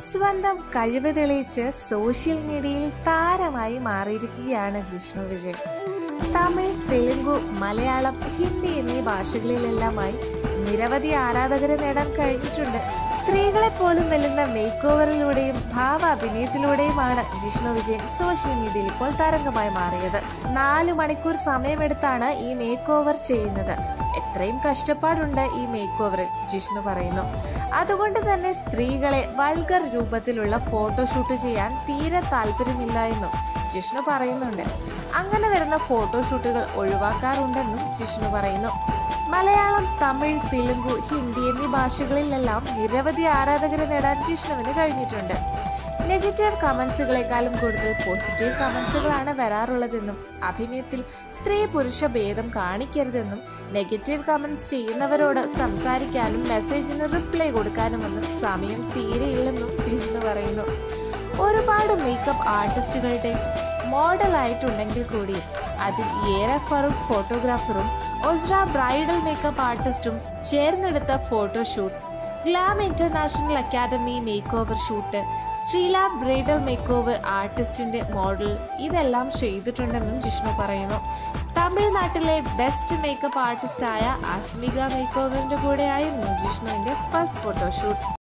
സ്വന്തം കഴിവ് തെളിയിച്ച് സോഷ്യൽ മീഡിയയിൽ താരമായി മാറിയിരിക്കുകയാണ് ജിഷ്ണു വിജയ് തമിഴ് തെലുങ്കു മലയാളം ഹിന്ദി എന്നീ ഭാഷകളിലെല്ലാമായി നിരവധി ആരാധകരെ നേടാൻ കഴിഞ്ഞിട്ടുണ്ട് സ്ത്രീകളെ പോലും വെല്ലുന്ന മേക്ക് ഓവറിലൂടെയും ഭാവ അഭിനയത്തിലൂടെയുമാണ് ജിഷ്ണു വിജയൻ സോഷ്യൽ മീഡിയയിൽ ഇപ്പോൾ തരംഗമായി മാറിയത് നാല് മണിക്കൂർ സമയമെടുത്താണ് ഈ മേക്ക് ഓവർ ചെയ്യുന്നത് എത്രയും കഷ്ടപ്പാടുണ്ട് ഈ മേക്ക് ഓവറിൽ ജിഷ്ണു പറയുന്നു അതുകൊണ്ട് തന്നെ സ്ത്രീകളെ വൾഗർ രൂപത്തിലുള്ള ഫോട്ടോഷൂട്ട് ചെയ്യാൻ തീരെ താല്പര്യമില്ല എന്നും ജിഷ്ണു പറയുന്നുണ്ട് അങ്ങനെ വരുന്ന ഫോട്ടോഷൂട്ടുകൾ ഒഴിവാക്കാറുണ്ടെന്നും ജിഷ്ണു പറയുന്നു മലയാളം തമിഴ് തെലുങ്കു ഹിന്ദി എന്നീ ഭാഷകളിലെല്ലാം നിരവധി ആരാധകരെ നേടാൻ ജിഷ്ണുവിന് കഴിഞ്ഞിട്ടുണ്ട് നെഗറ്റീവ് കമന്റ്സുകളെക്കാളും കൂടുതൽ പോസിറ്റീവ് കമന്റ്സുകളാണ് വരാറുള്ളതെന്നും അഭിനയത്തിൽ സ്ത്രീ പുരുഷ ഭേദം കാണിക്കരുതെന്നും നെഗറ്റീവ് കമന്റ്സ് ചെയ്യുന്നവരോട് സംസാരിക്കാനും മെസ്സേജിന് റിപ്ലൈ കൊടുക്കാനുമൊന്നും സമയം തീരെയില്ലെന്നും ജിഷ്ണു പറയുന്നു ഒരുപാട് മേക്കപ്പ് ആർട്ടിസ്റ്റുകളുടെ മോഡലായിട്ടുണ്ടെങ്കിൽ കൂടി അതിൽ ഏറെ ഫറൂഖ് ഫോട്ടോഗ്രാഫറും ഒസ്ര ബ്രൈഡൽ മേക്കപ്പ് ആർട്ടിസ്റ്റും ചേർന്നെടുത്ത photoshoot glam international academy makeover shoot Sreela bridal makeover ആർട്ടിസ്റ്റിന്റെ മോഡൽ ഇതെല്ലാം ചെയ്തിട്ടുണ്ടെന്നും ജിഷ്ണു പറയുന്നു തമിഴ്നാട്ടിലെ ബെസ്റ്റ് മേക്കപ്പ് ആർട്ടിസ്റ്റായ അസ്മിക മേക്ക് ഓവറിന്റെ കൂടെയായിരുന്നു ജിഷ്ണുവിന്റെ ഫസ്റ്റ് ഫോട്ടോഷൂട്ട്